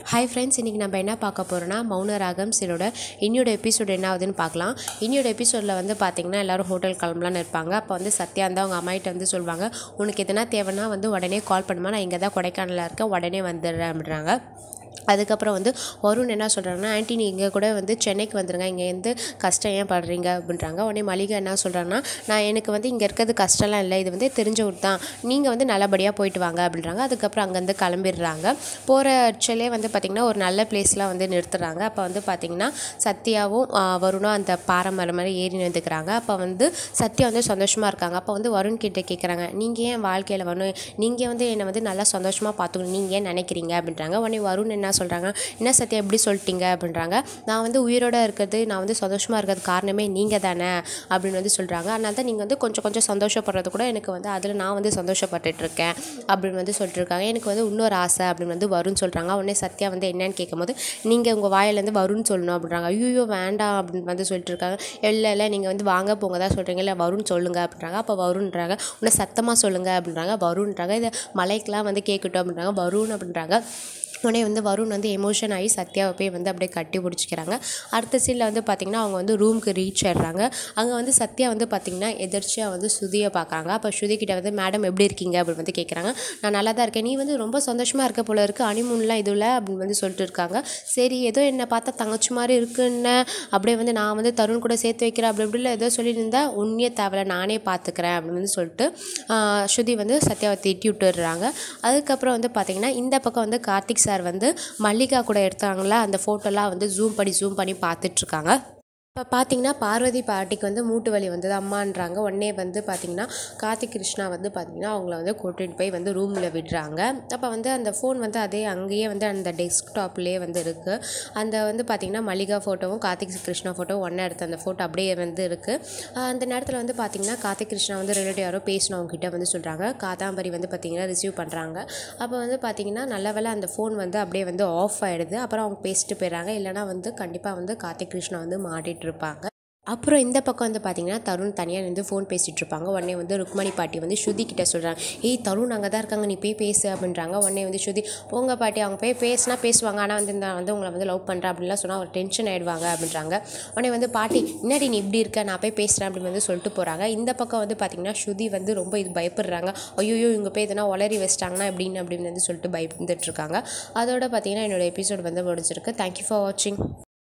hi friends இன்றைக்கி நம்ம என்ன பார்க்க போகிறோன்னா மௌன ராகம் சீரோட இன்னியோட எபிசோடு என்ன ஆகுதுன்னு பார்க்கலாம் இன்னியோட எபிசோடில் வந்து பார்த்திங்கன்னா எல்லோரும் ஹோட்டல் கிளம்பலான்னு இருப்பாங்க அப்போ வந்து சத்யா வந்து அவங்க அம்மாயிட்ட வந்து சொல்லுவாங்க உனக்கு எதனா தேவைன்னா வந்து உடனே கால் பண்ணுமா நான் இங்கே தான் கொடைக்கானலில் இருக்கேன் உடனே வந்துடுறேன் அப்படின்றாங்க அதுக்கப்புறம் வந்து வருண் என்ன சொல்கிறாங்கன்னா ஆன்ட்டி நீங்கள் கூட வந்து சென்னைக்கு வந்துடுங்க இங்கே வந்து கஷ்டம் ஏன் படுறீங்க அப்படின்றாங்க உடனே மளிகை என்ன சொல்கிறாங்கன்னா நான் எனக்கு வந்து இங்கே இருக்கிறது கஷ்டம்லாம் இல்லை இது வந்து தெரிஞ்ச ஊர் தான் நீங்கள் வந்து நல்லபடியாக போயிட்டு வாங்க அப்படின்றாங்க அதுக்கப்புறம் அங்கேருந்து கிளம்பிடுறாங்க போகிற ஆக்சுவலே வந்து பார்த்திங்கன்னா ஒரு நல்ல பிளேஸ்லாம் வந்து நிறுத்துறாங்க அப்போ வந்து பார்த்திங்கன்னா சத்யாவும் ஆ, வருணும் அந்த பாறை மரம் மாதிரி ஏறி நின்றுக்கிறாங்க அப்போ வந்து சத்யா வந்து சந்தோஷமாக இருக்காங்க அப்போ வந்து வருண் கிட்ட கேட்குறாங்க நீங்கள் ஏன் வாழ்க்கையில் வரணும் நீங்கள் வந்து என்னை வந்து நல்லா சந்தோஷமாக பார்த்துக்கணும் நீங்கள் ஏன் நினைக்கிறீங்க அப்படின்றாங்க உடனே வருண் என்ன சொல்கிறாங்க என்ன சத்யா எப்படி சொல்லிட்டீங்க அப்படின்றாங்க நான் வந்து உயிரோட இருக்கிறது நான் வந்து சந்தோஷமாக இருக்கிறது காரணமே நீங்கள் தானே அப்படின்னு வந்து சொல்கிறாங்க அதனால தான் நீங்கள் வந்து கொஞ்சம் கொஞ்சம் சந்தோஷப்படுறது கூட எனக்கு வந்து அதில் நான் வந்து சந்தோஷப்பட்டுட்டு இருக்கேன் அப்படின்னு வந்து சொல்லிட்டு இருக்காங்க எனக்கு வந்து இன்னொரு ஆசை அப்படின்னு வந்து வருண் சொல்கிறாங்க உடனே சத்யா வந்து என்னன்னு கேட்கும்போது நீங்கள் உங்கள் வாயிலேருந்து வருண் சொல்லணும் அப்படின்றாங்க ஐயோ வேண்டாம் அப்படின்னு வந்து சொல்லிட்டு இருக்காங்க இல்லை இல்லை நீங்கள் வந்து வாங்க போங்க தான் சொல்கிறீங்க இல்லை வருண் சொல்லுங்க அப்படின்றாங்க அப்போ வருண்ன்றாங்க உன்னை சத்தமாக சொல்லுங்க அப்படின்றாங்க வருண்ன்றாங்க இது மலைக்கெலாம் வந்து கேட்கட்டும் அப்படின்றாங்க வருண் அப்படின்றாங்க உடனே வந்து வருண் வந்து எமோஷன் ஆகி சத்யாவை போய் வந்து அப்படியே கட்டி பிடிச்சிக்கிறாங்க அடுத்த சீனில் வந்து பார்த்திங்கன்னா அவங்க வந்து ரூமுக்கு ரீச் ஆயிடுறாங்க அங்கே வந்து சத்யா வந்து பார்த்திங்கன்னா எதிர்ச்சியாக வந்து ஸ்ருதியை பார்க்குறாங்க அப்போ ஸ்ருதி கிட்ட வந்து மேடம் எப்படி இருக்கீங்க அப்படின்னு வந்து கேட்குறாங்க நான் நல்லா தான் இருக்கேன் நீ வந்து ரொம்ப சந்தோஷமாக இருக்க போல இருக்குது அனிமூன்லாம் இது இல்லை அப்படின்னு வந்து சொல்லிட்டு இருக்காங்க சரி ஏதோ என்னை பார்த்தா தங்கச்சி மாதிரி இருக்குன்னு அப்படியே வந்து நான் வந்து தருண் கூட சேர்த்து வைக்கிறேன் அப்படி இப்படி இல்லை ஏதோ சொல்லியிருந்தா உண்மையே தேவையில்ல நானே பார்த்துக்கிறேன் அப்படின்னு வந்து சொல்லிட்டு ஆஹ், ஸ்ருதி வந்து சத்யாவை திட்டி விட்டுடுறாங்க அதுக்கப்புறம் வந்து பார்த்திங்கன்னா இந்த பக்கம் வந்து கார்த்திக் சார் வந்து மல்லிகா கூட எடுத்தாங்களா அந்த ஃபோட்டோலாம் வந்து ஜூம் பண்ணி ஜூம் பண்ணி பார்த்துட்ருக்காங்க இப்போ பார்த்தீங்கன்னா பார்வதி பாட்டிக்கு வந்து மூட்டு வலி வந்தது அம்மான்றாங்க உடனே வந்து பார்த்தீங்கன்னா கார்த்திக் கிருஷ்ணா வந்து பார்த்தீங்கன்னா அவங்கள வந்து கூட்டிகிட்டு போய் வந்து ரூமில் விடுறாங்க அப்போ வந்து அந்த ஃபோன் வந்து அதே அங்கேயே வந்து அந்த டெஸ்க்டாப்லேயே வந்து இருக்குது அந்த வந்து பார்த்தீங்கன்னா மல்லிகா ஃபோட்டோவும் கார்த்திக் கிருஷ்ணா ஃபோட்டோவும் ஒன்றா எடுத்த அந்த ஃபோட்டோ அப்படியே வந்து இருக்குது அந்த நேரத்தில் வந்து பார்த்தீங்கன்னா கார்த்திக் கிருஷ்ணா வந்து ரிலேட்டிவ் யாரோ பேசினவங்க கிட்ட வந்து சொல்கிறாங்க காதாம்பரி வந்து பார்த்தீங்கன்னா ரிசீவ் பண்ணுறாங்க அப்போ வந்து பார்த்தீங்கன்னா நல்ல வேளை அந்த ஃபோன் வந்து அப்படியே வந்து ஆஃப் ஆகிடுது அப்புறம் அவங்க பேசிட்டு போயிடுறாங்க இல்லைனா வந்து கண்டிப்பாக வந்து கார்த்திக் கிருஷ்ணா வந்து மாட்டிட்டு இருப்பாங்க அப்புறம் இந்த பக்கம் வந்து பார்த்தீங்கன்னா தருண் தனியாக நின்று ஃபோன் பேசிகிட்டு இருப்பாங்க உடனே வந்து ருக்மணி பாட்டி வந்து ஸ்ருதி கிட்ட சொல்கிறாங்க ஏய் தருண் அங்கே தான் இருக்காங்க நீ போய் பேசு அப்படின்றாங்க உடனே வந்து ஸ்ருதி போங்க பாட்டி அவங்க போய் பேசினா பேசுவாங்க ஆனால் வந்து நான் வந்து உங்களை வந்து லவ் பண்ணுறேன் அப்படின்லாம் சொன்னால் அவர் டென்ஷன் ஆகிடுவாங்க அப்படின்றாங்க உடனே வந்து பாட்டி முன்னாடி நீ இப்படி இருக்க நான் போய் பேசுகிறேன் அப்படின்னு வந்து சொல்லிட்டு போகிறாங்க இந்த பக்கம் வந்து பார்த்தீங்கன்னா ஸ்ருதி வந்து ரொம்ப இது பயப்படுறாங்க ஐயோ இவங்க போய் எதனா உளறி வச்சிட்டாங்கன்னா எப்படின்னு அப்படின்னு வந்து சொல்லிட்டு பயந்துட்டு இருக்காங்க அதோட பார்த்தீங்கன்னா என்னோட எபிசோட் வந்து முடிஞ்சிருக்கு தேங்க்யூ ஃபார் வாட்சிங்